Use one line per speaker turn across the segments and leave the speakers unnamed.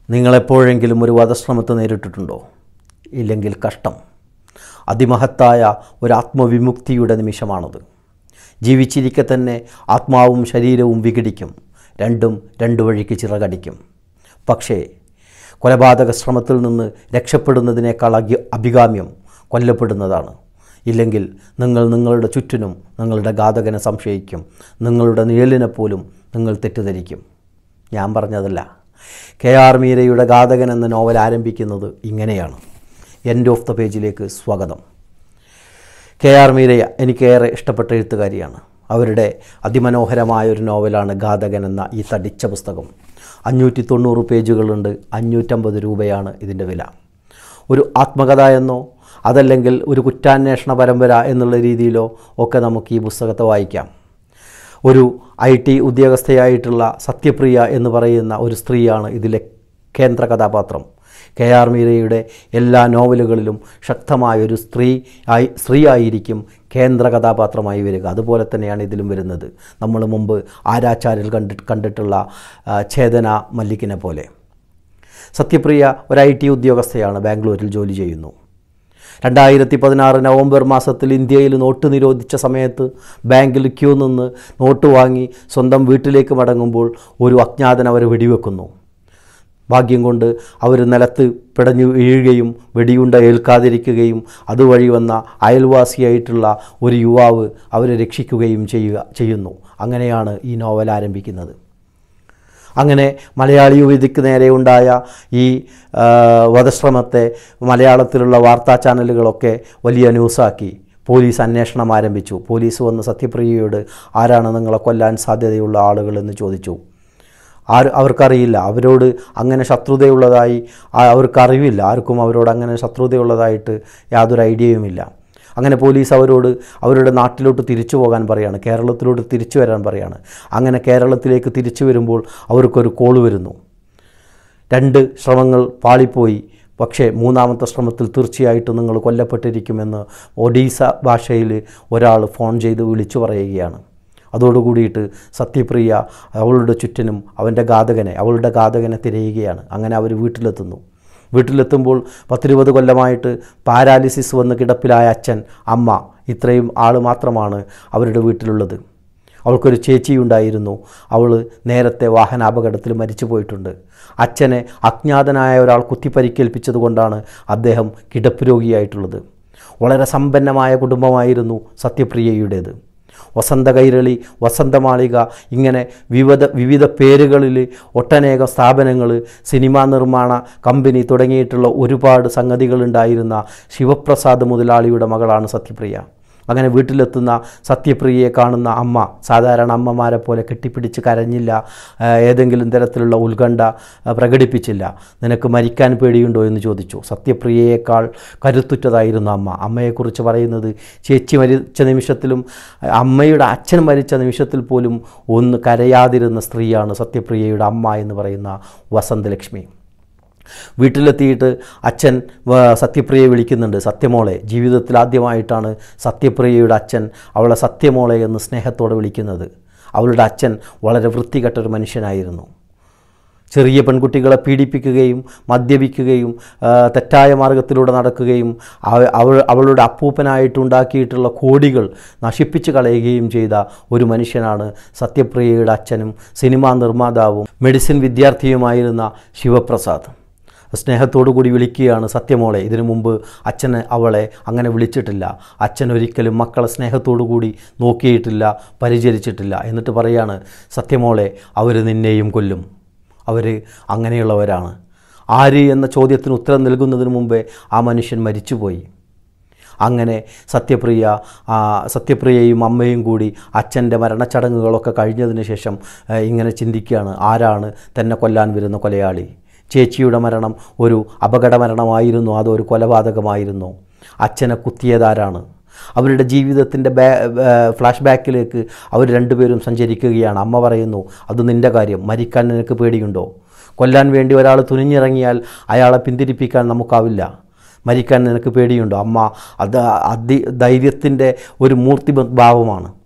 നിങ്ങളെപ്പോഴെങ്കിലും ഒരു വധശ്രമത്തെ നേരിട്ടിട്ടുണ്ടോ ഇല്ലെങ്കിൽ കഷ്ടം അതിമഹത്തായ ഒരു ആത്മവിമുക്തിയുടെ നിമിഷമാണത് ജീവിച്ചിരിക്കെ തന്നെ ആത്മാവും ശരീരവും വിഘടിക്കും രണ്ടും രണ്ട് വഴിക്ക് ചിറകടിക്കും പക്ഷേ കൊലപാതക ശ്രമത്തിൽ നിന്ന് രക്ഷപ്പെടുന്നതിനേക്കാൾ അഗി അഭികാമ്യം കൊല്ലപ്പെടുന്നതാണ് ഇല്ലെങ്കിൽ നിങ്ങൾ നിങ്ങളുടെ ചുറ്റിനും നിങ്ങളുടെ ഘാതകനെ സംശയിക്കും നിങ്ങളുടെ നിഴലിനെ പോലും നിങ്ങൾ തെറ്റിദ്ധരിക്കും ഞാൻ പറഞ്ഞതല്ല കെ ആർ മീരയുടെ ഘാതകൻ എന്ന നോവൽ ആരംഭിക്കുന്നത് ഇങ്ങനെയാണ് എൻഡ് ഓഫ് ദ പേജിലേക്ക് സ്വാഗതം കെ ആർ മീരയ എനിക്കേറെ ഇഷ്ടപ്പെട്ട എഴുത്തുകാരിയാണ് അവരുടെ അതിമനോഹരമായ ഒരു നോവലാണ് ഘാതകൻ എന്ന ഈ തടിച്ച പുസ്തകം അഞ്ഞൂറ്റി തൊണ്ണൂറ് പേജുകളുണ്ട് അഞ്ഞൂറ്റമ്പത് രൂപയാണ് ഇതിൻ്റെ വില ഒരു ആത്മകഥ എന്നോ അതല്ലെങ്കിൽ ഒരു കുറ്റാന്വേഷണ പരമ്പര എന്നുള്ള രീതിയിലോ ഒക്കെ നമുക്ക് ഈ പുസ്തകത്തെ വായിക്കാം ഒരു ഐ ടി ഉദ്യോഗസ്ഥയായിട്ടുള്ള സത്യപ്രിയ എന്ന് പറയുന്ന ഒരു സ്ത്രീയാണ് ഇതിലെ കേന്ദ്ര കഥാപാത്രം കെ ആർ മീരയുടെ എല്ലാ നോവലുകളിലും ശക്തമായൊരു സ്ത്രീ ആയി സ്ത്രീ ആയിരിക്കും കേന്ദ്ര കഥാപാത്രമായി വരിക അതുപോലെ തന്നെയാണ് ഇതിലും വരുന്നത് നമ്മൾ മുമ്പ് ആരാച്ചാരിൽ കണ്ടി കണ്ടിട്ടുള്ള ആ, ഛേദന മല്ലിക്കിനെ പോലെ സത്യപ്രിയ ഒരു ഐ ടി ഉദ്യോഗസ്ഥയാണ് ബാംഗ്ലൂരിൽ ജോലി ചെയ്യുന്നു രണ്ടായിരത്തി പതിനാറ് നവംബർ മാസത്തിൽ ഇന്ത്യയിൽ നോട്ട് നിരോധിച്ച സമയത്ത് ബാങ്കിൽ ക്യൂ നിന്ന് നോട്ട് വാങ്ങി സ്വന്തം വീട്ടിലേക്ക് മടങ്ങുമ്പോൾ ഒരു അജ്ഞാതൻ അവർ വെടിവെക്കുന്നു ഭാഗ്യം കൊണ്ട് അവർ നിലത്ത് പിടഞ്ഞു വീഴുകയും വെടിയുണ്ട ഏൽക്കാതിരിക്കുകയും അതുവഴി വന്ന അയൽവാസിയായിട്ടുള്ള ഒരു യുവാവ് അവരെ രക്ഷിക്കുകയും ചെയ്യുക ചെയ്യുന്നു അങ്ങനെയാണ് ഈ നോവൽ ആരംഭിക്കുന്നത് അങ്ങനെ മലയാളി യുവതിക്ക് നേരെയുണ്ടായ ഈ ആ, വധശ്രമത്തെ മലയാളത്തിലുള്ള വാർത്താ ചാനലുകളൊക്കെ വലിയ ന്യൂസാക്കി പോലീസ് അന്വേഷണം ആരംഭിച്ചു പോലീസ് വന്ന് സത്യപ്രിയയോട് ആരാണ് നിങ്ങളെ കൊല്ലാൻ സാധ്യതയുള്ള ആളുകളെന്ന് ചോദിച്ചു ആര് അവർക്കറിയില്ല അവരോട് അങ്ങനെ ശത്രുതയുള്ളതായി ആ- അവർക്കറിവില്ല ആർക്കും അവരോട് അങ്ങനെ ശത്രുതയുള്ളതായിട്ട് യാതൊരു ഐഡിയയുമില്ല അങ്ങനെ പോലീസ് അവരോട് അവരുടെ നാട്ടിലോട്ട് തിരിച്ചു പോകാൻ പറയാണ് കേരളത്തിലോട്ട് തിരിച്ചു വരാൻ പറയാണ് അങ്ങനെ കേരളത്തിലേക്ക് തിരിച്ചു വരുമ്പോൾ അവർക്കൊരു കോള് വരുന്നു രണ്ട് ശ്രമങ്ങൾ പാളിപ്പോയി പക്ഷേ മൂന്നാമത്തെ ശ്രമത്തിൽ തീർച്ചയായിട്ടും നിങ്ങൾ കൊല്ലപ്പെട്ടിരിക്കുമെന്ന് ഒഡീസ ഭാഷയിൽ ഒരാൾ ഫോൺ ചെയ്ത് വിളിച്ചു പറയുകയാണ് അതോടുകൂടിയിട്ട് സത്യപ്രിയ അവളുടെ ചുറ്റിനും അവൻ്റെ ഘാതകനെ അവളുടെ ഘാതകനെ തിരയുകയാണ് അങ്ങനെ അവർ വീട്ടിലെത്തുന്നു വീട്ടിലെത്തുമ്പോൾ പത്തിരുപത് കൊല്ലമായിട്ട് പാരാലിസിസ് വന്ന് കിടപ്പിലായ അച്ഛൻ അമ്മ ഇത്രയും ആൾ മാത്രമാണ് അവരുടെ വീട്ടിലുള്ളത് അവൾക്കൊരു ചേച്ചിയുണ്ടായിരുന്നു അവൾ നേരത്തെ വാഹനാപകടത്തിൽ മരിച്ചു പോയിട്ടുണ്ട് അച്ഛനെ അജ്ഞാതനായ ഒരാൾ കുത്തിപ്പരിക്കേൽപ്പിച്ചതുകൊണ്ടാണ് അദ്ദേഹം കിടപ്പ് രോഗിയായിട്ടുള്ളത് വളരെ സമ്പന്നമായ കുടുംബമായിരുന്നു സത്യപ്രിയയുടേത് വസന്ത കൈരളി വസന്തമാളിക ഇങ്ങനെ വിവിധ വിവിധ പേരുകളിൽ ഒട്ടനേകം സ്ഥാപനങ്ങൾ സിനിമാ നിർമ്മാണ കമ്പനി തുടങ്ങിയിട്ടുള്ള ഒരുപാട് സംഗതികളുണ്ടായിരുന്ന ശിവപ്രസാദ് മുതലാളിയുടെ മകളാണ് സത്യപ്രിയ അങ്ങനെ വീട്ടിലെത്തുന്ന സത്യപ്രിയയെ കാണുന്ന അമ്മ സാധാരണ അമ്മമാരെ പോലെ കെട്ടിപ്പിടിച്ച് കരഞ്ഞില്ല ആ, ഏതെങ്കിലും തരത്തിലുള്ള ഉത്കണ്ഠ ആ, പ്രകടിപ്പിച്ചില്ല നിനക്ക് മരിക്കാൻ പേടിയുണ്ടോ എന്ന് ചോദിച്ചു സത്യപ്രിയയേക്കാൾ കരുത്തുറ്റതായിരുന്നു അമ്മ അമ്മയെക്കുറിച്ച് പറയുന്നത് ചേച്ചി മരിച്ച നിമിഷത്തിലും അമ്മയുടെ അച്ഛൻ മരിച്ച നിമിഷത്തിൽ പോലും ഒന്ന് കരയാതിരുന്ന സ്ത്രീയാണ് സത്യപ്രിയയുടെ അമ്മ എന്ന് പറയുന്ന വസന്തലക്ഷ്മി വീട്ടിലെത്തിയിട്ട് അച്ഛൻ വ- സത്യപ്രിയയെ വിളിക്കുന്നുണ്ട് സത്യമോളെ ജീവിതത്തിൽ ആദ്യമായിട്ടാണ് സത്യപ്രിയയുടെ അച്ഛൻ അവളെ സത്യമോളെ എന്ന് സ്നേഹത്തോടെ വിളിക്കുന്നത് അവളുടെ അച്ഛൻ വളരെ വൃത്തികെട്ടൊരു മനുഷ്യനായിരുന്നു ചെറിയ പെൺകുട്ടികളെ പീഡിപ്പിക്കുകയും മദ്യപിക്കുകയും ആ, തെറ്റായ മാർഗത്തിലൂടെ നടക്കുകയും അവ- അവൾ അവളുടെ അപ്പൂപ്പനായിട്ടുണ്ടാക്കിയിട്ടുള്ള കോടികൾ നശിപ്പിച്ചു കളയുകയും ചെയ്ത ഒരു മനുഷ്യനാണ് സത്യപ്രിയയുടെ അച്ഛനും സിനിമാ നിർമ്മാതാവും മെഡിസിൻ വിദ്യാർത്ഥിയുമായിരുന്ന ശിവപ്രസാദ് സ്നേഹത്തോടു കൂടി വിളിക്കുകയാണ് സത്യമോളെ ഇതിനു മുമ്പ് അച്ഛന് അവളെ അങ്ങനെ വിളിച്ചിട്ടില്ല അച്ഛൻ ഒരിക്കലും മക്കളെ സ്നേഹത്തോടു കൂടി നോക്കിയിട്ടില്ല പരിചരിച്ചിട്ടില്ല എന്നിട്ട് പറയാണ് സത്യമോളെ അവർ നിന്നെയും കൊല്ലും അവർ അങ്ങനെയുള്ളവരാണ് ആര് എന്ന ചോദ്യത്തിന് ഉത്തരം നൽകുന്നതിന് മുമ്പേ ആ മനുഷ്യൻ മരിച്ചുപോയി അങ്ങനെ സത്യപ്രിയ ആ, സത്യപ്രിയയും അമ്മയും കൂടി അച്ഛൻ്റെ മരണച്ചടങ്ങുകളൊക്കെ കഴിഞ്ഞതിന് ശേഷം ആ, ഇങ്ങനെ ചിന്തിക്കുകയാണ് ആരാണ് തന്നെ കൊല്ലാൻ വരുന്ന കൊലയാളി ചേച്ചിയുടെ മരണം ഒരു അപകട മരണമായിരുന്നോ അതോ ഒരു കൊലപാതകമായിരുന്നോ അച്ഛനെ കുത്തിയതാരാണ് അവരുടെ ജീവിതത്തിൻ്റെ ബാ ഫ്ലാഷ് ബാക്കിലേക്ക് അവർ രണ്ടുപേരും സഞ്ചരിക്കുകയാണ് അമ്മ പറയുന്നു അത് നിൻ്റെ കാര്യം മരിക്കാൻ നിനക്ക് പേടിയുണ്ടോ കൊല്ലാൻ വേണ്ടി ഒരാൾ തുനിഞ്ഞിറങ്ങിയാൽ അയാളെ പിന്തിരിപ്പിക്കാൻ നമുക്കാവില്ല മരിക്കാൻ നിനക്ക് പേടിയുണ്ടോ അമ്മ അത് അതി ധൈര്യത്തിൻ്റെ ഒരു മൂർത്തിഭാവമാണ്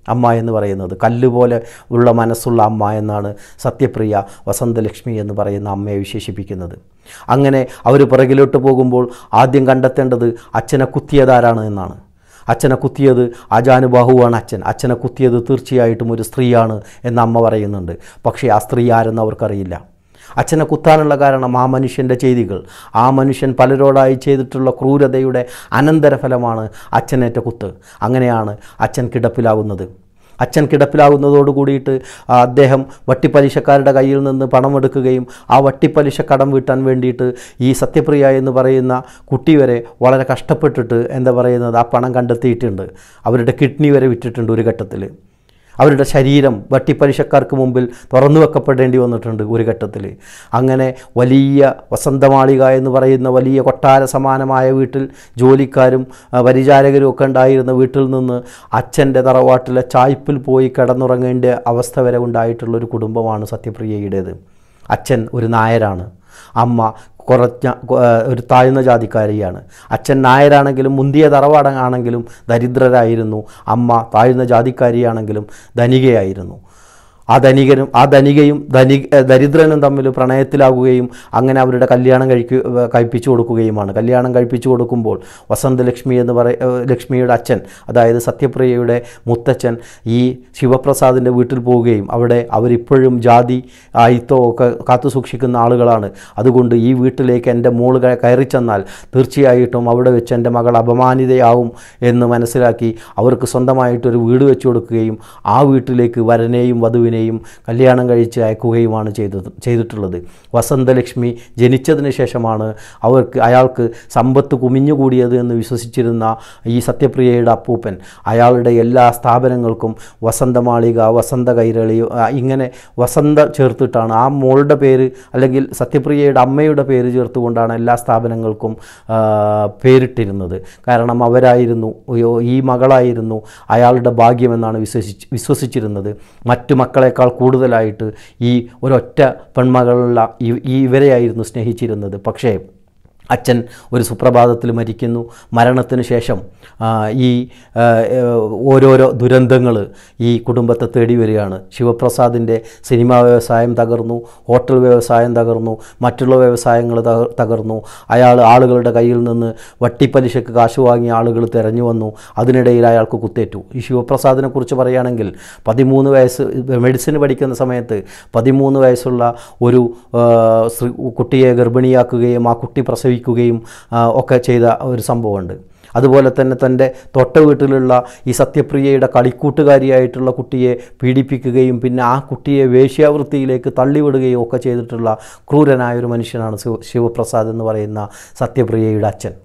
അമ്മ എന്ന് പറയുന്നത് കല്ല് പോലെ ഉള്ള മനസ്സുള്ള അമ്മ എന്നാണ് സത്യപ്രിയ വസന്തലക്ഷ്മി എന്ന് പറയുന്ന അമ്മയെ വിശേഷിപ്പിക്കുന്നത് അങ്ങനെ അവർ പിറകിലോട്ട് പോകുമ്പോൾ ആദ്യം കണ്ടെത്തേണ്ടത് അച്ഛനെ കുത്തിയതാരാണ് എന്നാണ് അച്ഛനെ കുത്തിയത് ആജാനുബാഹുവാണ് അച്ഛൻ അച്ഛനെ കുത്തിയത് തീർച്ചയായിട്ടും ഒരു സ്ത്രീയാണ് എന്ന് അമ്മ പറയുന്നുണ്ട് പക്ഷേ ആ സ്ത്രീ ആരെന്ന് അവർക്കറിയില്ല അച്ഛനെ കുത്താനുള്ള കാരണം ആ മനുഷ്യൻ്റെ ചെയ്തികൾ ആ മനുഷ്യൻ പലരോടായി ചെയ്തിട്ടുള്ള ക്രൂരതയുടെ അനന്തരഫലമാണ് അച്ഛനേറ്റ കുത്ത് അങ്ങനെയാണ് അച്ഛൻ കിടപ്പിലാകുന്നത് അച്ഛൻ കിടപ്പിലാകുന്നതോട് കൂടിയിട്ട് ആ, അദ്ദേഹം വട്ടിപ്പലിശക്കാരുടെ കയ്യിൽ നിന്ന് പണമെടുക്കുകയും ആ വട്ടിപ്പലിശ കടം വീട്ടാൻ വേണ്ടിയിട്ട് ഈ സത്യപ്രിയ എന്ന് പറയുന്ന കുട്ടി വരെ വളരെ കഷ്ടപ്പെട്ടിട്ട് എന്താ പറയുന്നത് ആ പണം കണ്ടെത്തിയിട്ടുണ്ട് അവരുടെ കിഡ്നി വരെ വിറ്റിട്ടുണ്ട് ഒരു ഘട്ടത്തിൽ അവരുടെ ശരീരം വട്ടിപ്പലിശക്കാർക്ക് മുമ്പിൽ തുറന്നു വെക്കപ്പെടേണ്ടി വന്നിട്ടുണ്ട് ഒരു ഘട്ടത്തിൽ അങ്ങനെ വലിയ വസന്തമാളിക എന്ന് പറയുന്ന വലിയ കൊട്ടാര സമാനമായ വീട്ടിൽ ജോലിക്കാരും ആ, പരിചാരകരും ഒക്കെ ഉണ്ടായിരുന്ന വീട്ടിൽ നിന്ന് അച്ഛൻ്റെ തറവാട്ടിലെ ചായ്പിൽ പോയി കിടന്നുറങ്ങേണ്ട അവസ്ഥ വരെ ഉണ്ടായിട്ടുള്ള ഒരു കുടുംബമാണ് സത്യപ്രിയയുടേത് അച്ഛൻ ഒരു നായരാണ് അമ്മ കുറഞ്ഞ കൊ- ആ, ഒരു താഴ്ന്ന ജാതിക്കാരിയാണ് അച്ഛൻ നായരാണെങ്കിലും മുന്തിയ തറവാടാണെങ്കിലും ദരിദ്രരായിരുന്നു അമ്മ താഴ്ന്ന ജാതിക്കാരിയാണെങ്കിലും ധനികയായിരുന്നു ആ ധനികനും ആ ധനികയും ധനി ദരിദ്രനും തമ്മിൽ പ്രണയത്തിലാകുകയും അങ്ങനെ അവരുടെ കല്യാണം കഴിക്കു കഴിപ്പിച്ചു കൊടുക്കുകയുമാണ് കല്യാണം കഴിപ്പിച്ചു കൊടുക്കുമ്പോൾ വസന്തലക്ഷ്മി എന്ന് പറയ ഏഹ് ലക്ഷ്മിയുടെ അച്ഛൻ അതായത് സത്യപ്രിയയുടെ മുത്തച്ഛൻ ഈ ശിവപ്രസാദിൻ്റെ വീട്ടിൽ പോവുകയും അവിടെ അവരിപ്പോഴും ജാതി ആയിത്തോ ഒക്കെ കാത്തു സൂക്ഷിക്കുന്ന ആളുകളാണ് അതുകൊണ്ട് ഈ വീട്ടിലേക്ക് എൻ്റെ മോള് ക- കയറി ചെന്നാൽ തീർച്ചയായിട്ടും അവിടെ വെച്ച് എൻ്റെ മകൾ അപമാനിതയാവും എന്ന് മനസ്സിലാക്കി അവർക്ക് സ്വന്തമായിട്ടൊരു വീട് വെച്ചു കൊടുക്കുകയും ആ വീട്ടിലേക്ക് വരനെയും വധുവിനെയും കല്യാണം കഴിച്ച് അയക്കുകയുമാണ് ചെയ്തത് ചെയ്തിട്ടുള്ളത് വസന്തലക്ഷ്മി ജനിച്ചതിന് ശേഷമാണ് അവർക്ക് അയാൾക്ക് സമ്പത്ത് കുമിഞ്ഞുകൂടിയത് എന്ന് വിശ്വസിച്ചിരുന്ന ഈ സത്യപ്രിയയുടെ അപ്പൂപ്പൻ അയാളുടെ എല്ലാ സ്ഥാപനങ്ങൾക്കും വസന്തമാളിക വസന്ത കൈരളി ആ, ഇങ്ങനെ വസന്ത ചേർത്തിട്ടാണ് ആ മോളുടെ പേര് അല്ലെങ്കിൽ സത്യപ്രിയയുടെ അമ്മയുടെ പേര് ചേർത്തുകൊണ്ടാണ് എല്ലാ സ്ഥാപനങ്ങൾക്കും ആ, പേരിട്ടിരുന്നത് കാരണം അവരായിരുന്നു അയ്യോ, ഈ മകളായിരുന്നു അയാളുടെ ഭാഗ്യമെന്നാണ് വിശ്വസിച്ച് വിശ്വസിച്ചിരുന്നത് മറ്റു മക്കളെക്കാൾ കൂടുതലായിട്ട് ഈ ഒരൊറ്റ പെൺമകളുള്ള ഈ ഈ ഇവരെയായിരുന്നു സ്നേഹിച്ചിരുന്നത് പക്ഷേ അച്ഛൻ ഒരു സുപ്രഭാതത്തിൽ മരിക്കുന്നു മരണത്തിന് ശേഷം ആ, ഈ ആ, ഏഹ്, ഓരോരോ ദുരന്തങ്ങൾ ഈ കുടുംബത്തെ തേടി വരികയാണ് ശിവപ്രസാദിൻ്റെ സിനിമാ വ്യവസായം തകർന്നു ഹോട്ടൽ വ്യവസായം തകർന്നു മറ്റുള്ള വ്യവസായങ്ങൾ തക- തകർന്നു അയാൾ ആളുകളുടെ കയ്യിൽ നിന്ന് വട്ടിപ്പലിശക്ക് കാശ് വാങ്ങിയ ആളുകൾ തിരഞ്ഞു വന്നു അതിനിടയിൽ അയാൾക്ക് കുത്തേറ്റു ഈ ശിവപ്രസാദിനെ കുറിച്ച് പറയുകയാണെങ്കിൽ പതിമൂന്ന് വയസ്സ് മെഡിസിൻ പഠിക്കുന്ന സമയത്ത് പതിമൂന്ന് വയസ്സുള്ള ഒരു ആ, സ്ത്രീ കുട്ടിയെ ഗർഭിണിയാക്കുകയും ആ കുട്ടി പ്രസവിക്കുകയും ആ, ഒക്കെ ചെയ്ത ഒരു സംഭവമുണ്ട് അതുപോലെ തന്നെ തൻ്റെ തൊട്ട വീട്ടിലുള്ള ഈ സത്യപ്രിയയുടെ കളിക്കൂട്ടുകാരിയായിട്ടുള്ള കുട്ടിയെ പീഡിപ്പിക്കുകയും പിന്നെ ആ കുട്ടിയെ വേശ്യാവൃത്തിയിലേക്ക് തള്ളിവിടുകയും ഒക്കെ ചെയ്തിട്ടുള്ള ക്രൂരനായ ഒരു മനുഷ്യനാണ് ശിവ ശിവപ്രസാദ് എന്ന് പറയുന്ന സത്യപ്രിയയുടെ അച്ഛൻ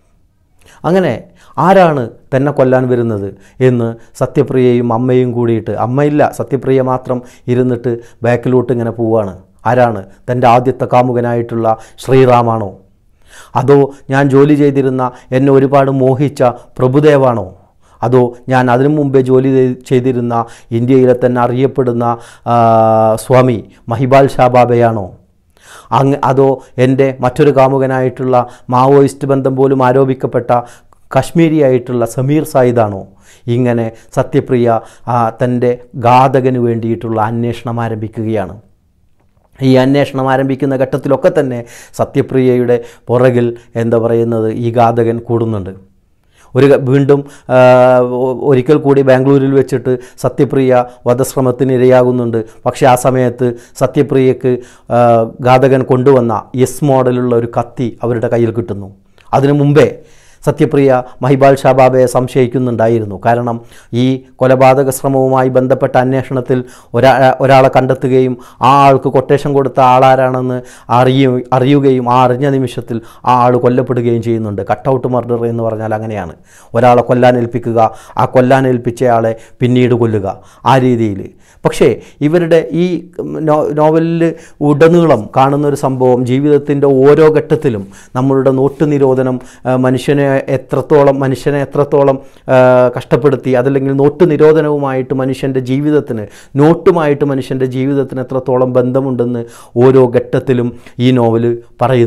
അങ്ങനെ ആരാണ് തന്നെ കൊല്ലാൻ വരുന്നത് എന്ന് സത്യപ്രിയയും അമ്മയും കൂടിയിട്ട് അമ്മയില്ല സത്യപ്രിയ മാത്രം ഇരുന്നിട്ട് ബാക്കിലോട്ട് ഇങ്ങനെ പോവാണ് ആരാണ് തൻ്റെ ആദ്യത്തെ കാമുകനായിട്ടുള്ള ശ്രീറാമാണോ അതോ ഞാൻ ജോലി ചെയ്തിരുന്ന എന്നെ ഒരുപാട് മോഹിച്ച പ്രഭുദേവാണോ അതോ ഞാൻ അതിനു മുമ്പേ ജോലി ചെയ്- ചെയ്തിരുന്ന ഇന്ത്യയിലെ തന്നെ അറിയപ്പെടുന്ന ആ, സ്വാമി മഹിബാൽ ഷാബാബയാണോ അങ്ങ് അതോ എൻ്റെ മറ്റൊരു കാമുകനായിട്ടുള്ള മാവോയിസ്റ്റ് ബന്ധം പോലും ആരോപിക്കപ്പെട്ട കശ്മീരിയായിട്ടുള്ള സമീർ സായിദാണോ ഇങ്ങനെ സത്യപ്രിയ ആ, തൻ്റെ ഘാതകന് വേണ്ടിയിട്ടുള്ള അന്വേഷണം ആരംഭിക്കുകയാണ് ഈ അന്വേഷണം ആരംഭിക്കുന്ന ഘട്ടത്തിലൊക്കെ തന്നെ സത്യപ്രിയയുടെ പുറകിൽ എന്താ പറയുന്നത് ഈ ഘാതകൻ കൂടുന്നുണ്ട് ഒരു ക- വീണ്ടും ആ, ഒ- ഒരിക്കൽ കൂടി ബാംഗ്ലൂരിൽ വെച്ചിട്ട് സത്യപ്രിയ വധശ്രമത്തിന് ഇരയാകുന്നുണ്ട് പക്ഷേ ആ സമയത്ത് സത്യപ്രിയക്ക് ആ, ഘാതകൻ കൊണ്ടുവന്ന എസ് മോഡലുള്ള ഒരു കത്തി അവരുടെ കയ്യിൽ കിട്ടുന്നു അതിനു മുമ്പേ സത്യപ്രിയ മഹിബാൽ ഷാബാബയെ സംശയിക്കുന്നുണ്ടായിരുന്നു കാരണം ഈ കൊലപാതക ശ്രമവുമായി ബന്ധപ്പെട്ട അന്വേഷണത്തിൽ ഒരാ ഒരാളെ കണ്ടെത്തുകയും ആ ആൾക്ക് കൊട്ടേഷൻ കൊടുത്ത ആളാരാണെന്ന് അറിയു അറിയുകയും ആ അറിഞ്ഞ നിമിഷത്തിൽ ആ ആൾ കൊല്ലപ്പെടുകയും ചെയ്യുന്നുണ്ട് കട്ടൗട്ട് മർഡർ എന്ന് പറഞ്ഞാൽ അങ്ങനെയാണ് ഒരാളെ കൊല്ലാൻ ഏൽപ്പിക്കുക ആ കൊല്ലാൻ ഏൽപ്പിച്ചയാളെ പിന്നീട് കൊല്ലുക ആ രീതിയിൽ പക്ഷേ ഇവരുടെ ഈ നോ നോവലിൽ ഉടനീളം കാണുന്ന ഒരു സംഭവം ജീവിതത്തിൻ്റെ ഓരോ ഘട്ടത്തിലും നമ്മളുടെ നോട്ട് നിരോധനം ആ, മനുഷ്യനെ എത്രത്തോളം മനുഷ്യനെ എത്രത്തോളം ആ, കഷ്ടപ്പെടുത്തി അതല്ലെങ്കിൽ നോട്ട് നിരോധനവുമായിട്ട് മനുഷ്യൻ്റെ ജീവിതത്തിന് നോട്ടുമായിട്ട് മനുഷ്യൻ്റെ ജീവിതത്തിന് എത്രത്തോളം ബന്ധമുണ്ടെന്ന് ഓരോ ഘട്ടത്തിലും ഈ നോവൽ പറയുന്നുണ്ട്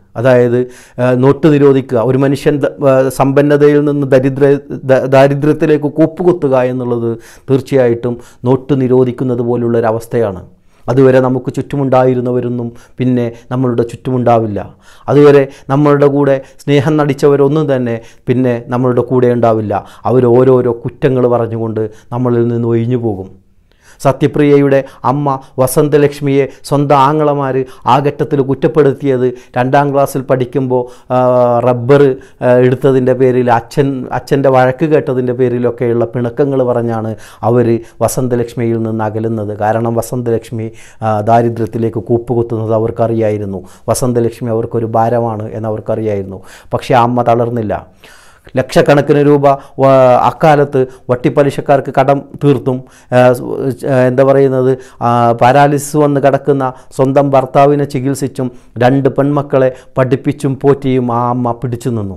അതായത് ആ, നോട്ട് നിരോധിക്കുക ഒരു മനുഷ്യൻ ദ- ആ, സമ്പന്നതയിൽ നിന്ന് ദരിദ്ര ദ- ദാരിദ്ര്യത്തിലേക്ക് കൂപ്പുകുത്തുക എന്നുള്ളത് തീർച്ചയായിട്ടും നോട്ട് നിരോധിക്കുന്നത് പോലുള്ളൊരവസ്ഥയാണ് അതുവരെ നമുക്ക് ചുറ്റുമുണ്ടായിരുന്നവരൊന്നും പിന്നെ നമ്മളുടെ ചുറ്റുമുണ്ടാവില്ല അതുവരെ നമ്മളുടെ കൂടെ സ്നേഹം നടിച്ചവരൊന്നും തന്നെ പിന്നെ നമ്മളുടെ കൂടെ ഉണ്ടാവില്ല അവർ ഓരോരോ കുറ്റങ്ങൾ പറഞ്ഞുകൊണ്ട് നമ്മളിൽ നിന്ന് ഒഴിഞ്ഞു പോകും സത്യപ്രിയയുടെ അമ്മ വസന്തലക്ഷ്മിയെ സ്വന്തം ആങ്ങളമാർ ആ ഘട്ടത്തിൽ കുറ്റപ്പെടുത്തിയത് രണ്ടാം ക്ലാസ്സിൽ പഠിക്കുമ്പോൾ റബ്ബർ എടുത്തതിൻ്റെ പേരിൽ അച്ഛൻ അച്ഛൻ്റെ വഴക്ക് കേട്ടതിൻ്റെ പേരിലൊക്കെയുള്ള പിണക്കങ്ങൾ പറഞ്ഞാണ് അവർ വസന്തലക്ഷ്മിയിൽ നിന്ന് അകലുന്നത് കാരണം വസന്തലക്ഷ്മി ആ, ദാരിദ്ര്യത്തിലേക്ക് കൂപ്പുകുത്തുന്നത് അവർക്കറിയായിരുന്നു വസന്തലക്ഷ്മി അവർക്കൊരു ഭാരമാണ് എന്ന് അവർക്കറിയായിരുന്നു പക്ഷേ ആ അമ്മ തളർന്നില്ല ലക്ഷക്കണക്കിന് രൂപ വ- അക്കാലത്ത് വട്ടിപ്പലിശക്കാർക്ക് കടം തീർത്തും ആ, സ്- ആ, എന്താ പറയുന്നത് ആ, പാരാലിസിസ് വന്ന് കിടക്കുന്ന സ്വന്തം ഭർത്താവിനെ ചികിത്സിച്ചും രണ്ട് പെൺമക്കളെ പഠിപ്പിച്ചും പോറ്റിയും ആ അമ്മ പിടിച്ചു നിന്നു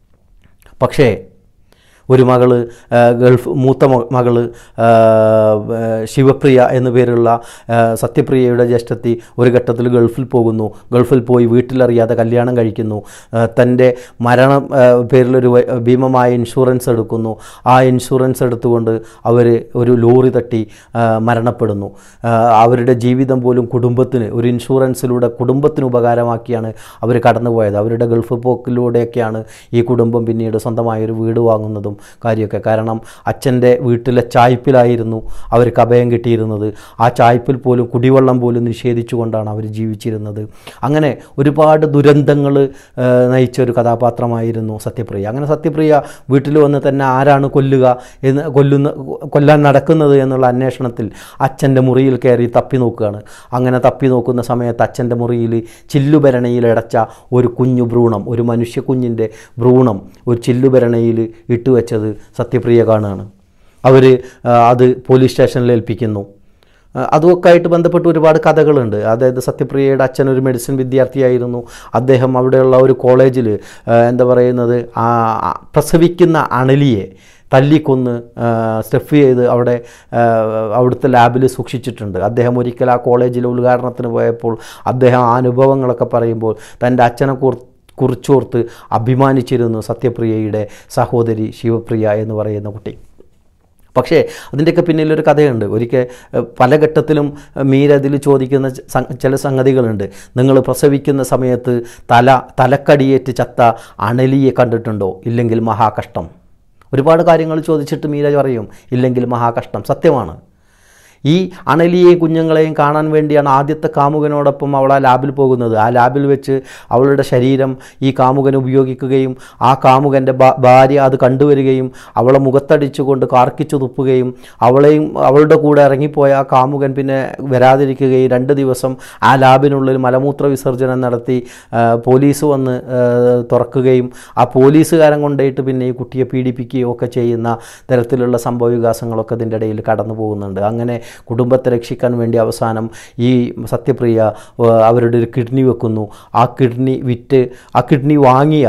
പക്ഷേ ഒരു മകള് ആ, ഗൾഫ് മൂത്ത മ- മകള് ആ, ആ, ശിവപ്രിയ എന്നു പേരുള്ള ആ, സത്യപ്രിയയുടെ ജ്യേഷ്ഠത്തി ഒരു ഘട്ടത്തിൽ ഗൾഫിൽ പോകുന്നു ഗൾഫിൽ പോയി വീട്ടിലറിയാതെ കല്യാണം കഴിക്കുന്നു ആ, തൻ്റെ മരണം ആ, പേരിലൊരു വ- ഭീമമായ ഇൻഷുറൻസ് എടുക്കുന്നു ആ ഇൻഷുറൻസ് എടുത്തുകൊണ്ട് അവർ ഒരു ലോറി തട്ടി ആ, മരണപ്പെടുന്നു ആ, അവരുടെ ജീവിതം പോലും കുടുംബത്തിന് ഒരു ഇൻഷുറൻസിലൂടെ കുടുംബത്തിന് ഉപകാരമാക്കിയാണ് അവർ കടന്നുപോയത് അവരുടെ ഗൾഫ് പോക്കിലൂടെയൊക്കെയാണ് ഈ കുടുംബം പിന്നീട് സ്വന്തമായൊരു വീട് വാങ്ങുന്നതും കാര്യമൊക്കെ കാരണം അച്ഛൻ്റെ വീട്ടിലെ ചായ്പിലായിരുന്നു അവർക്ക് അഭയം കിട്ടിയിരുന്നത് ആ ചായ്പിൽ പോലും കുടിവെള്ളം പോലും നിഷേധിച്ചുകൊണ്ടാണ് അവർ ജീവിച്ചിരുന്നത് അങ്ങനെ ഒരുപാട് ദുരന്തങ്ങൾ നയിച്ച ഒരു കഥാപാത്രമായിരുന്നു സത്യപ്രിയ അങ്ങനെ സത്യപ്രിയ വീട്ടിൽ വന്ന് തന്നെ ആരാണ് കൊല്ലുക എന്ന് കൊല്ലുന്ന കൊല്ലാൻ നടക്കുന്നത് എന്നുള്ള അന്വേഷണത്തിൽ അച്ഛൻ്റെ മുറിയിൽ കയറി തപ്പി നോക്കുകയാണ് അങ്ങനെ തപ്പി നോക്കുന്ന സമയത്ത് അച്ഛൻ്റെ മുറിയിൽ ചില്ലുഭരണിയിൽ അടച്ച ഒരു കുഞ്ഞു ഭ്രൂണം ഒരു മനുഷ്യ കുഞ്ഞിൻ്റെ ഭ്രൂണം ഒരു ചില്ലുഭരണിയിൽ ഇട്ടുവെച്ചത് സത്യപ്രിയ കാണുകയാണ് അവർ അത് പോലീസ് സ്റ്റേഷനിൽ ഏൽപ്പിക്കുന്നു ആ, അതുമൊക്കെ ആയിട്ട് ബന്ധപ്പെട്ട് ഒരുപാട് കഥകളുണ്ട് അതായത് സത്യപ്രിയയുടെ അച്ഛൻ ഒരു മെഡിസിൻ വിദ്യാർത്ഥിയായിരുന്നു അദ്ദേഹം അവിടെയുള്ള ഒരു കോളേജിൽ എന്താ പറയുന്നത് ആ ആ, പ്രസവിക്കുന്ന അണലിയെ തല്ലിക്കൊന്ന് സ്റ്റെഫ് ചെയ്ത് അവിടെ ആ, അവിടുത്തെ ലാബിൽ സൂക്ഷിച്ചിട്ടുണ്ട് അദ്ദേഹം ഒരിക്കൽ ആ കോളേജിൽ ഉദ്ഘാടനത്തിന് പോയപ്പോൾ അദ്ദേഹം ആ അനുഭവങ്ങളൊക്കെ പറയുമ്പോൾ തൻ്റെ അച്ഛനെ കുർ കുറിച്ചോർത്ത് അഭിമാനിച്ചിരുന്നു സത്യപ്രിയയുടെ സഹോദരി ശിവപ്രിയ എന്ന് പറയുന്ന കുട്ടി പക്ഷേ അതിൻ്റെയൊക്കെ പിന്നിലൊരു കഥയുണ്ട് ഒരിക്കൽ ഏഹ്, പല ഘട്ടത്തിലും ഏഹ്, മീര അതിൽ ചോദിക്കുന്ന ച- സം- ചില സംഗതികളുണ്ട് നിങ്ങൾ പ്രസവിക്കുന്ന സമയത്ത് തല തലക്കടിയേറ്റ് ചത്ത അണലിയെ കണ്ടിട്ടുണ്ടോ ഇല്ലെങ്കിൽ മഹാകഷ്ടം ഒരുപാട് കാര്യങ്ങൾ ചോദിച്ചിട്ട് മീര പറയും ഇല്ലെങ്കിൽ മഹാകഷ്ടം സത്യമാണ് ഈ അണലിയെയും കുഞ്ഞുങ്ങളെയും കാണാൻ വേണ്ടിയാണ് ആദ്യത്തെ കാമുകനോടൊപ്പം അവൾ ആ ലാബിൽ പോകുന്നത് ആ ലാബിൽ വെച്ച് അവളുടെ ശരീരം ഈ കാമുകൻ ഉപയോഗിക്കുകയും ആ കാമുകൻ്റെ ഭാ- ഭാര്യ അത് കണ്ടുവരികയും അവളെ മുഖത്തടിച്ചുകൊണ്ട് കാർക്കിച്ചു തുപ്പുകയും അവളെയും അവളുടെ കൂടെ ഇറങ്ങിപ്പോയ ആ കാമുകൻ പിന്നെ വരാതിരിക്കുകയും രണ്ട് ദിവസം ആ ലാബിനുള്ളിൽ മലമൂത്ര വിസർജനം നടത്തി ആ, പോലീസ് വന്ന് ആ, തുറക്കുകയും ആ പോലീസുകാരൻ കൊണ്ടുപോയിട്ട് പിന്നെ ഈ കുട്ടിയെ പീഡിപ്പിക്കുകയും ഒക്കെ ചെയ്യുന്ന തരത്തിലുള്ള സംഭവ വികാസങ്ങളൊക്കെ ഇതിൻ്റെ ഇടയിൽ കടന്നു പോകുന്നുണ്ട് അങ്ങനെ കുടുംബത്തെ രക്ഷിക്കാൻ വേണ്ടി അവസാനം ഈ സത്യപ്രിയ ആ, അവരുടെ ഒരു കിഡ്നി വെക്കുന്നു ആ കിഡ്നി വിറ്റ് ആ കിഡ്നി വാങ്ങിയ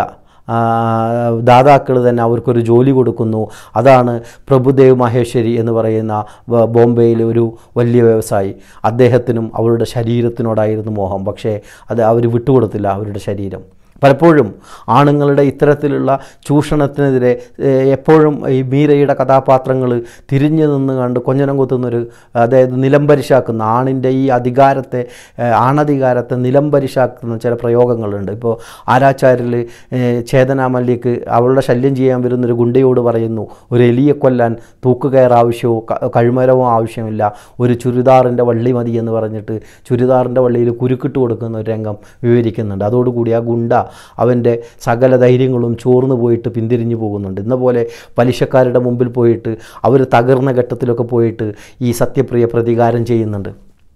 ദാതാക്കൾ തന്നെ അവർക്കൊരു ജോലി കൊടുക്കുന്നു അതാണ് പ്രഭുദേവ് മഹേശ്വരി എന്ന് പറയുന്ന ബ- ബോംബെയിലെ ഒരു വലിയ വ്യവസായി അദ്ദേഹത്തിനും അവരുടെ ശരീരത്തിനോടായിരുന്നു മോഹം പക്ഷേ അത് അവർ വിട്ടുകൊടുത്തില്ല അവരുടെ ശരീരം പലപ്പോഴും ആണുങ്ങളുടെ ഇത്തരത്തിലുള്ള ചൂഷണത്തിനെതിരെ ഏഹ്, എപ്പോഴും ഈ മീരയുടെ കഥാപാത്രങ്ങൾ തിരിഞ്ഞു നിന്ന് കണ്ട് കൊഞ്ഞനം കുത്തുന്നൊരു അതായത് നിലംപരിശാക്കുന്ന ആണിൻ്റെ ഈ അധികാരത്തെ ഏഹ്, ആണധികാരത്തെ നിലംപരിശാക്കുന്ന ചില പ്രയോഗങ്ങളുണ്ട് ഇപ്പോൾ ആരാച്ചാര്യൽ ചേതന മല്ലിക്ക് അവളുടെ ശല്യം ചെയ്യാൻ വരുന്നൊരു ഗുണ്ടയോട് പറയുന്നു ഒരു എലിയെ കൊല്ലാൻ തൂക്കുകയർ ആവശ്യമോ ക- കഴുമരമോ ആവശ്യമില്ല ഒരു ചുരിദാറിൻ്റെ വള്ളി മതി എന്ന് പറഞ്ഞിട്ട് ചുരിദാറിൻ്റെ വള്ളിയിൽ കുരുക്കിട്ട് കൊടുക്കുന്ന ഒരു രംഗം വിവരിക്കുന്നുണ്ട് അതോടുകൂടി ആ ഗുണ്ട അവൻ്റെ സകല ധൈര്യങ്ങളും ചോർന്നു പോയിട്ട് പിന്തിരിഞ്ഞു പോകുന്നുണ്ട് ഇന്ന പോലെ പലിശക്കാരുടെ മുമ്പിൽ പോയിട്ട് അവർ തകർന്ന ഘട്ടത്തിലൊക്കെ പോയിട്ട് ഈ സത്യപ്രിയ പ്രതികാരം ചെയ്യുന്നുണ്ട്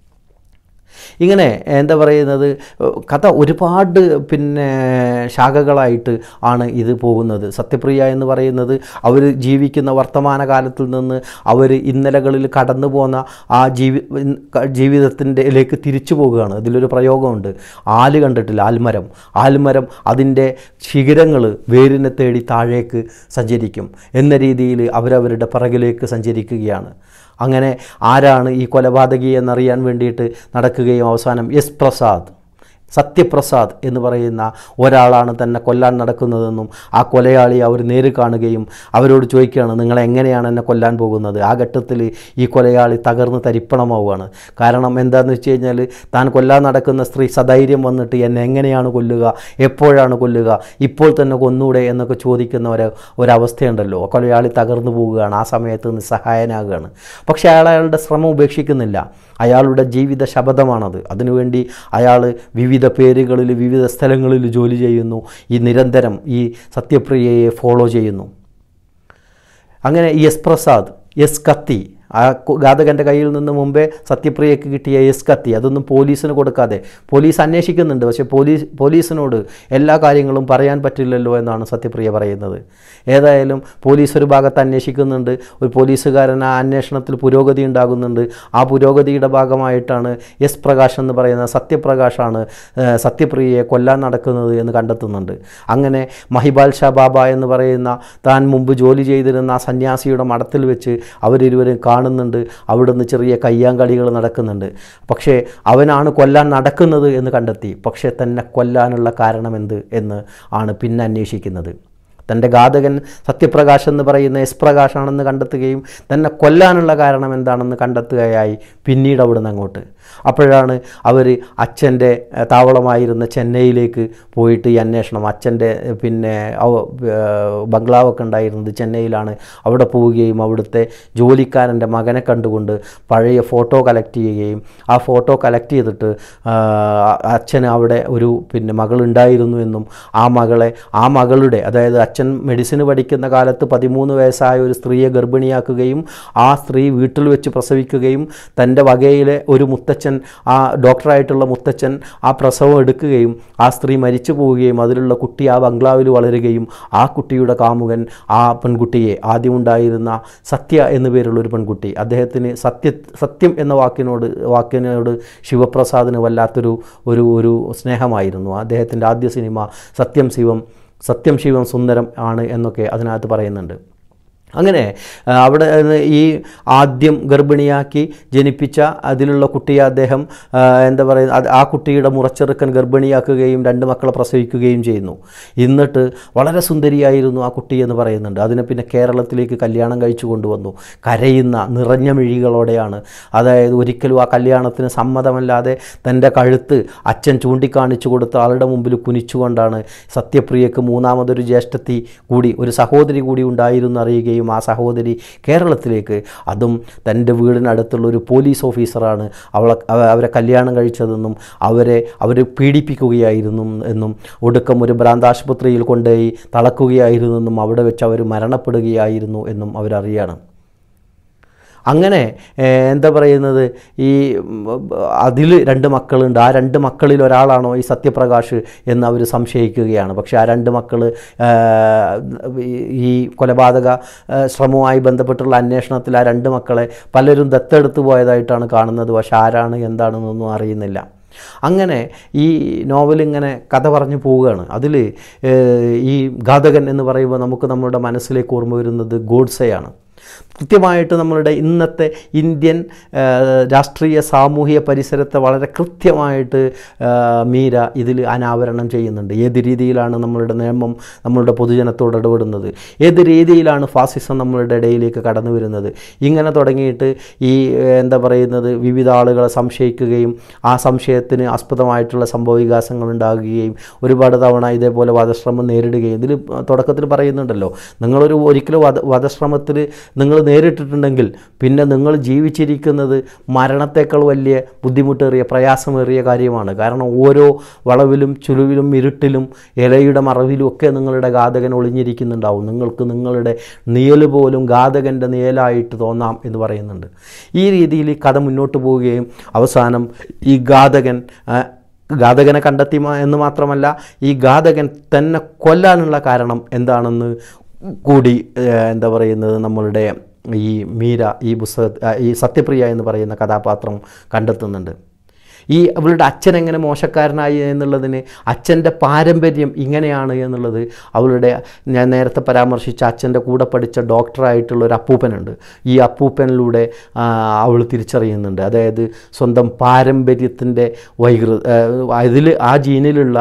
ഇങ്ങനെ എന്താ പറയുന്നത് കഥ ഒരുപാട് പിന്നെ ശാഖകളായിട്ട് ആണ് ഇത് പോകുന്നത് സത്യപ്രിയ എന്ന് പറയുന്നത് അവർ ജീവിക്കുന്ന വർത്തമാനകാലത്തിൽ നിന്ന് അവർ ഇന്നലകളിൽ കടന്നു പോന്ന ആ ജീവി ജീവിതത്തിൻ്റെലേക്ക് തിരിച്ചു പോകുകയാണ് ഇതിലൊരു പ്രയോഗമുണ്ട് ആല് കണ്ടിട്ടില്ല ആൽമരം ആൽമരം അതിൻ്റെ ശിഖരങ്ങൾ വേരിനെ തേടി താഴേക്ക് സഞ്ചരിക്കും എന്ന രീതിയിൽ അവരവരുടെ പിറകിലേക്ക് സഞ്ചരിക്കുകയാണ് അങ്ങനെ ആരാണ് ഈ കൊലപാതകി എന്നറിയാൻ വേണ്ടിയിട്ട് നടക്കുകയും അവസാനം എസ് പ്രസാദ് സത്യപ്രസാദ് എന്ന് പറയുന്ന ഒരാളാണ് തന്നെ കൊല്ലാൻ നടക്കുന്നതെന്നും ആ കൊലയാളി അവർ നേരിൽ കാണുകയും അവരോട് ചോദിക്കുകയാണ് നിങ്ങൾ എങ്ങനെയാണ് എന്നെ കൊല്ലാൻ പോകുന്നത് ആ ഘട്ടത്തിൽ ഈ കൊലയാളി തകർന്ന് തരിപ്പണമാവുകയാണ് കാരണം എന്താണെന്ന് വെച്ച് കഴിഞ്ഞാൽ താൻ കൊല്ലാൻ നടക്കുന്ന സ്ത്രീ സധൈര്യം വന്നിട്ട് എന്നെ എങ്ങനെയാണ് കൊല്ലുക എപ്പോഴാണ് കൊല്ലുക ഇപ്പോൾ തന്നെ കൊന്നൂടെ എന്നൊക്കെ ചോദിക്കുന്ന ഒരു ഒരവസ്ഥയുണ്ടല്ലോ കൊലയാളി തകർന്നു പോവുകയാണ് ആ സമയത്ത് നിസ്സഹായനാകുകയാണ് പക്ഷേ അയാൾ അയാളുടെ ശ്രമം ഉപേക്ഷിക്കുന്നില്ല അയാളുടെ ജീവിത ശബദമാണത് അതിനുവേണ്ടി അയാൾ വിവിധ പേരുകളിൽ വിവിധ സ്ഥലങ്ങളിൽ ജോലി ചെയ്യുന്നു ഈ നിരന്തരം ഈ സത്യപ്രിയയെ ഫോളോ ചെയ്യുന്നു അങ്ങനെ എസ് പ്രസാദ് എസ് കത്തി ആ കു- ഘാതകൻ്റെ കയ്യിൽ നിന്ന് മുമ്പേ സത്യപ്രിയക്ക് കിട്ടിയ എസ് കത്തി അതൊന്നും പോലീസിന് കൊടുക്കാതെ പോലീസ് അന്വേഷിക്കുന്നുണ്ട് പക്ഷേ പോലീസ് പോലീസിനോട് എല്ലാ കാര്യങ്ങളും പറയാൻ പറ്റില്ലല്ലോ എന്നാണ് സത്യപ്രിയ പറയുന്നത് ഏതായാലും പോലീസ് ഒരു ഭാഗത്ത് അന്വേഷിക്കുന്നുണ്ട് ഒരു പോലീസുകാരൻ ആ അന്വേഷണത്തിൽ പുരോഗതി ഉണ്ടാകുന്നുണ്ട് ആ പുരോഗതിയുടെ ഭാഗമായിട്ടാണ് എസ് പ്രകാശ് എന്ന് പറയുന്ന സത്യപ്രകാശാണ് ഏഹ്, സത്യപ്രിയയെ കൊല്ലാൻ നടക്കുന്നത് എന്ന് കണ്ടെത്തുന്നുണ്ട് അങ്ങനെ മഹിബാൽ ഷാ ബാബ എന്ന് പറയുന്ന താൻ മുമ്പ് ജോലി ചെയ്തിരുന്ന ആ സന്യാസിയുടെ മഠത്തിൽ വെച്ച് അവരിരുവരും കാണുന്നുണ്ട് അവിടുന്ന് ചെറിയ കയ്യാങ്കളികൾ നടക്കുന്നുണ്ട് പക്ഷേ അവനാണ് കൊല്ലാൻ നടക്കുന്നത് എന്ന് കണ്ടെത്തി പക്ഷേ തന്നെ കൊല്ലാനുള്ള കാരണമെന്ത് എന്ന് ആണ് പിന്നെ അന്വേഷിക്കുന്നത് തൻ്റെ ഘാതകൻ സത്യപ്രകാശ് എന്ന് പറയുന്ന എസ് പ്രകാശാണെന്ന് കണ്ടെത്തുകയും തന്നെ കൊല്ലാനുള്ള കാരണം എന്താണെന്ന് കണ്ടെത്തുകയായി പിന്നീട് അവിടുന്ന് അങ്ങോട്ട് അപ്പോഴാണ് അവർ അച്ഛൻ്റെ ഏഹ്, താവളമായിരുന്ന ചെന്നൈയിലേക്ക് പോയിട്ട് ഈ അന്വേഷണം അച്ഛൻ്റെ ഏഹ്, പിന്നെ അവ- ഏഹ്, ബംഗ്ലാവൊക്കെ ഉണ്ടായിരുന്നത് ചെന്നൈയിലാണ് അവിടെ പോവുകയും അവിടുത്തെ ജോലിക്കാരൻ്റെ മകനെ കണ്ടുകൊണ്ട് പഴയ ഫോട്ടോ കളക്ട് ചെയ്യുകയും ആ ഫോട്ടോ കളക്ട് ചെയ്തിട്ട് ആഹ്, അച്ഛന് അവിടെ ഒരു പിന്നെ മകളുണ്ടായിരുന്നു എന്നും ആ മകളെ ആ മകളുടെ അതായത് അച്ഛൻ മെഡിസിന് പഠിക്കുന്ന കാലത്ത് പതിമൂന്ന് വയസ്സായ ഒരു സ്ത്രീയെ ഗർഭിണിയാക്കുകയും ആ സ്ത്രീ വീട്ടിൽ വെച്ച് പ്രസവിക്കുകയും തൻ്റെ വകയിലെ ഒരു മുത്തച്ഛൻ ആ ഡോക്ടറായിട്ടുള്ള മുത്തച്ഛൻ ആ പ്രസവം എടുക്കുകയും ആ സ്ത്രീ മരിച്ചു പോവുകയും അതിലുള്ള കുട്ടി ആ ബംഗ്ലാവിൽ വളരുകയും ആ കുട്ടിയുടെ കാമുകൻ ആ പെൺകുട്ടിയെ ആദ്യമുണ്ടായിരുന്ന സത്യ എന്നു പേരുള്ള ഒരു പെൺകുട്ടി അദ്ദേഹത്തിന് സത്യ സത്യം എന്ന വാക്കിനോട് വാക്കിനോട് ശിവപ്രസാദിന് വല്ലാത്തൊരു ഒരു ഒരു സ്നേഹമായിരുന്നു അദ്ദേഹത്തിൻ്റെ ആദ്യ സിനിമ സത്യം ശിവം സത്യം ശിവം സുന്ദരം ആണ് എന്നൊക്കെ അതിനകത്ത് പറയുന്നുണ്ട് അങ്ങനെ ആ, അവിടെ നിന്ന് ഈ ആദ്യം ഗർഭിണിയാക്കി ജനിപ്പിച്ച അതിലുള്ള കുട്ടിയെ അദ്ദേഹം ആ, എന്താ പറയുക അത് ആ കുട്ടിയുടെ മുറച്ചെറുക്കൻ ഗർഭിണിയാക്കുകയും രണ്ട് മക്കളെ പ്രസവിക്കുകയും ചെയ്യുന്നു എന്നിട്ട് വളരെ സുന്ദരിയായിരുന്നു ആ കുട്ടി എന്ന് പറയുന്നുണ്ട് അതിനെ പിന്നെ കേരളത്തിലേക്ക് കല്യാണം കഴിച്ചു കൊണ്ടുവന്നു കരയുന്ന നിറഞ്ഞ മിഴികളോടെയാണ് അതായത് ഒരിക്കലും ആ കല്യാണത്തിന് സമ്മതമല്ലാതെ തൻ്റെ കഴുത്ത് അച്ഛൻ ചൂണ്ടിക്കാണിച്ചു കൊടുത്ത ആളുടെ മുമ്പിൽ കുനിച്ചുകൊണ്ടാണ് സത്യപ്രിയക്ക് മൂന്നാമതൊരു ജ്യേഷ്ഠത്തി കൂടി ഒരു സഹോദരി കൂടി ഉണ്ടായിരുന്നു അറിയുകയും ആ സഹോദരി കേരളത്തിലേക്ക് അതും തൻ്റെ വീടിനടുത്തുള്ള ഒരു പോലീസ് ഓഫീസറാണ് അവളെ അവ- അവരെ കല്യാണം കഴിച്ചതെന്നും അവരെ അവർ പീഡിപ്പിക്കുകയായിരുന്നു എന്നും ഒടുക്കം ഒരു ഭ്രാന്താശുപത്രിയിൽ കൊണ്ടുപോയി തളക്കുകയായിരുന്നെന്നും അവിടെ വെച്ച് അവർ മരണപ്പെടുകയായിരുന്നു എന്നും അവരറിയണം അങ്ങനെ ഏഹ്, എന്താ പറയുന്നത് ഈ അതിൽ രണ്ട് മക്കളുണ്ട് ആ രണ്ട് മക്കളിൽ ഒരാളാണോ ഈ സത്യപ്രകാശ് എന്ന് അവർ സംശയിക്കുകയാണ് പക്ഷേ ആ രണ്ട് മക്കൾ ഈ കൊലപാതക ഏഹ്, ശ്രമവുമായി ബന്ധപ്പെട്ടുള്ള അന്വേഷണത്തിൽ ആ രണ്ട് മക്കളെ പലരും ദത്തെടുത്ത് പോയതായിട്ടാണ് കാണുന്നത് പക്ഷെ ആരാണ് എന്താണെന്നൊന്നും അറിയുന്നില്ല അങ്ങനെ ഈ നോവൽ ഇങ്ങനെ കഥ പറഞ്ഞു പോവുകയാണ് അതിൽ ഈ ഘാതകൻ എന്ന് പറയുമ്പോൾ നമുക്ക് നമ്മുടെ മനസ്സിലേക്ക് ഓർമ്മ വരുന്നത് ഗോഡ്സെയാണ് കൃത്യമായിട്ട് നമ്മളുടെ ഇന്നത്തെ ഇന്ത്യൻ ആ, രാഷ്ട്രീയ സാമൂഹിക പരിസരത്തെ വളരെ കൃത്യമായിട്ട് ആ, മീര ഇതിൽ അനാവരണം ചെയ്യുന്നുണ്ട് ഏത് രീതിയിലാണ് നമ്മളുടെ നിയമം നമ്മളുടെ പൊതുജനത്തോട് ഇടപെടുന്നത് ഏത് രീതിയിലാണ് ഫാസിസം നമ്മളുടെ ഇടയിലേക്ക് കടന്നു വരുന്നത് ഇങ്ങനെ തുടങ്ങിയിട്ട് ഈ ഏ, എന്താ പറയുന്നത് വിവിധ ആളുകളെ സംശയിക്കുകയും ആ സംശയത്തിന് ആസ്പദമായിട്ടുള്ള സംഭവവികാസങ്ങൾ ഉണ്ടാകുകയും ഒരുപാട് തവണ ഇതേപോലെ വധശ്രമം നേരിടുകയും ഇതിൽ തുടക്കത്തിൽ പറയുന്നുണ്ടല്ലോ നിങ്ങളൊരു ഒരിക്കലും വധ വധശ്രമത്തിൽ നിങ്ങൾ നേരിട്ടിട്ടുണ്ടെങ്കിൽ പിന്നെ നിങ്ങൾ ജീവിച്ചിരിക്കുന്നത് മരണത്തേക്കാൾ വലിയ ബുദ്ധിമുട്ടേറിയ പ്രയാസമേറിയ കാര്യമാണ് കാരണം ഓരോ വളവിലും ചുലുവിലും ഇരുട്ടിലും ഇലയുടെ മറവിലും ഒക്കെ നിങ്ങളുടെ ഘാതകൻ ഒളിഞ്ഞിരിക്കുന്നുണ്ടാവും നിങ്ങൾക്ക് നിങ്ങളുടെ നിയല് പോലും ഘാതകൻ്റെ നിയലായിട്ട് തോന്നാം എന്ന് പറയുന്നുണ്ട് ഈ രീതിയിൽ ഈ കഥ മുന്നോട്ട് പോവുകയും അവസാനം ഈ ഘാതകൻ ആ, ഘാതകനെ കണ്ടെത്തി മ- എന്ന് മാത്രമല്ല ഈ ഘാതകൻ തന്നെ കൊല്ലാനുള്ള കാരണം എന്താണെന്ന് കൂടി ഏഹ്, എന്താ പറയുന്നത് നമ്മളുടെ ഈ മീര ഈ പുസ്തക ആ, ഈ സത്യപ്രിയ എന്ന് പറയുന്ന കഥാപാത്രം കണ്ടെത്തുന്നുണ്ട് ഈ അവളുടെ അച്ഛൻ എങ്ങനെ മോശക്കാരനായി എന്നുള്ളതിന് അച്ഛൻ്റെ പാരമ്പര്യം ഇങ്ങനെയാണ് എന്നുള്ളത് അവളുടെ ഞാൻ നേരത്തെ പരാമർശിച്ച അച്ഛൻ്റെ കൂടെ പഠിച്ച ഡോക്ടറായിട്ടുള്ള ഒരു അപ്പൂപ്പനുണ്ട് ഈ അപ്പൂപ്പനിലൂടെ ആ, അവൾ തിരിച്ചറിയുന്നുണ്ട് അതായത് സ്വന്തം പാരമ്പര്യത്തിൻ്റെ വൈകൃ അതിൽ ആ ജീനിലുള്ള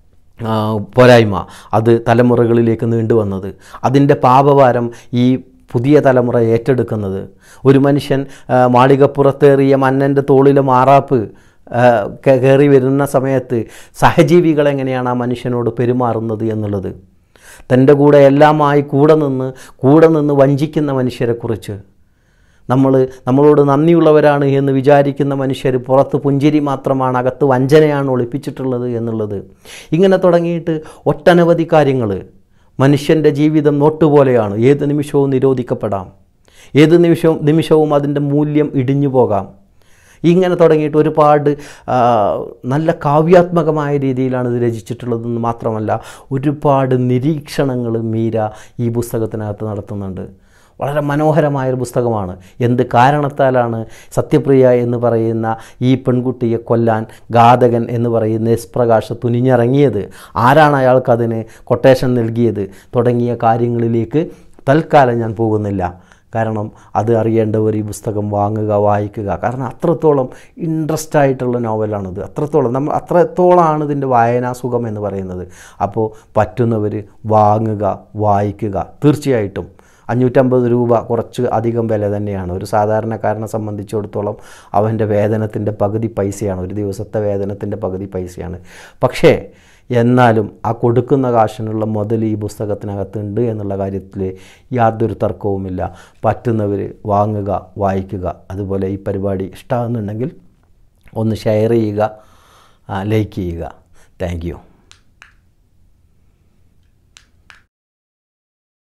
ആ, പോരായ്മ അത് തലമുറകളിലേക്ക് നീണ്ടു വന്നത് അതിൻ്റെ പാപഭാരം ഈ പുതിയ തലമുറ ഏറ്റെടുക്കുന്നത് ഒരു മനുഷ്യൻ ആ, മാളികപ്പുറത്തേറിയ മന്നൻ്റെ തോളിലെ മാറാപ്പ് ആ, കേ- കയറി വരുന്ന സമയത്ത് സഹജീവികൾ എങ്ങനെയാണ് ആ മനുഷ്യനോട് പെരുമാറുന്നത് എന്നുള്ളത് തൻ്റെ കൂടെ എല്ലാമായി കൂടെ നിന്ന് കൂടെ നിന്ന് വഞ്ചിക്കുന്ന മനുഷ്യരെക്കുറിച്ച് നമ്മൾ നമ്മളോട് നന്ദിയുള്ളവരാണ് എന്ന് വിചാരിക്കുന്ന മനുഷ്യർ പുറത്ത് പുഞ്ചിരി മാത്രമാണ് അകത്ത് വഞ്ചനയാണ് ഒളിപ്പിച്ചിട്ടുള്ളത് എന്നുള്ളത് ഇങ്ങനെ തുടങ്ങിയിട്ട് ഒട്ടനവധി കാര്യങ്ങൾ മനുഷ്യൻ്റെ ജീവിതം നോട്ടുപോലെയാണ് ഏത് നിമിഷവും നിരോധിക്കപ്പെടാം ഏത് നിമിഷവും നിമിഷവും അതിൻ്റെ മൂല്യം ഇടിഞ്ഞു പോകാം ഇങ്ങനെ തുടങ്ങിയിട്ട് ഒരുപാട് ആ, നല്ല കാവ്യാത്മകമായ രീതിയിലാണ് ഇത് രചിച്ചിട്ടുള്ളതെന്ന് മാത്രമല്ല ഒരുപാട് നിരീക്ഷണങ്ങൾ മീര ഈ പുസ്തകത്തിനകത്ത് നടത്തുന്നുണ്ട് വളരെ മനോഹരമായൊരു പുസ്തകമാണ് എന്ത് കാരണത്താലാണ് സത്യപ്രിയ എന്ന് പറയുന്ന ഈ പെൺകുട്ടിയെ കൊല്ലാൻ ഘാതകൻ എന്ന് പറയുന്ന എസ് പ്രകാശ് തുനിഞ്ഞിറങ്ങിയത് ആരാണ് അയാൾക്കതിന് കൊട്ടേഷൻ നൽകിയത് തുടങ്ങിയ കാര്യങ്ങളിലേക്ക് തൽക്കാലം ഞാൻ പോകുന്നില്ല കാരണം അത് അറിയേണ്ടവർ ഈ പുസ്തകം വാങ്ങുക വായിക്കുക കാരണം അത്രത്തോളം ഇൻട്രസ്റ്റ് ആയിട്ടുള്ള നോവലാണിത് അത്രത്തോളം നമ്മൾ അത്രത്തോളമാണ് ഇതിൻ്റെ വായനാസുഖം എന്ന് പറയുന്നത് അപ്പോൾ പറ്റുന്നവർ വാങ്ങുക വായിക്കുക തീർച്ചയായിട്ടും അഞ്ഞൂറ്റമ്പത് രൂപ കുറച്ച് അധികം വില തന്നെയാണ് ഒരു സാധാരണക്കാരനെ സംബന്ധിച്ചിടത്തോളം അവൻ്റെ വേതനത്തിൻ്റെ പകുതി പൈസയാണ് ഒരു ദിവസത്തെ വേതനത്തിൻ്റെ പകുതി പൈസയാണ് പക്ഷേ എന്നാലും ആ കൊടുക്കുന്ന കാശിനുള്ള മുതൽ ഈ പുസ്തകത്തിനകത്തുണ്ട് എന്നുള്ള കാര്യത്തിൽ യാതൊരു തർക്കവുമില്ല പറ്റുന്നവർ വാങ്ങുക വായിക്കുക അതുപോലെ ഈ പരിപാടി ഇഷ്ടമാകുന്നുണ്ടെങ്കിൽ ഒന്ന് ഷെയർ ചെയ്യുക ലൈക്ക് ചെയ്യുക താങ്ക് യു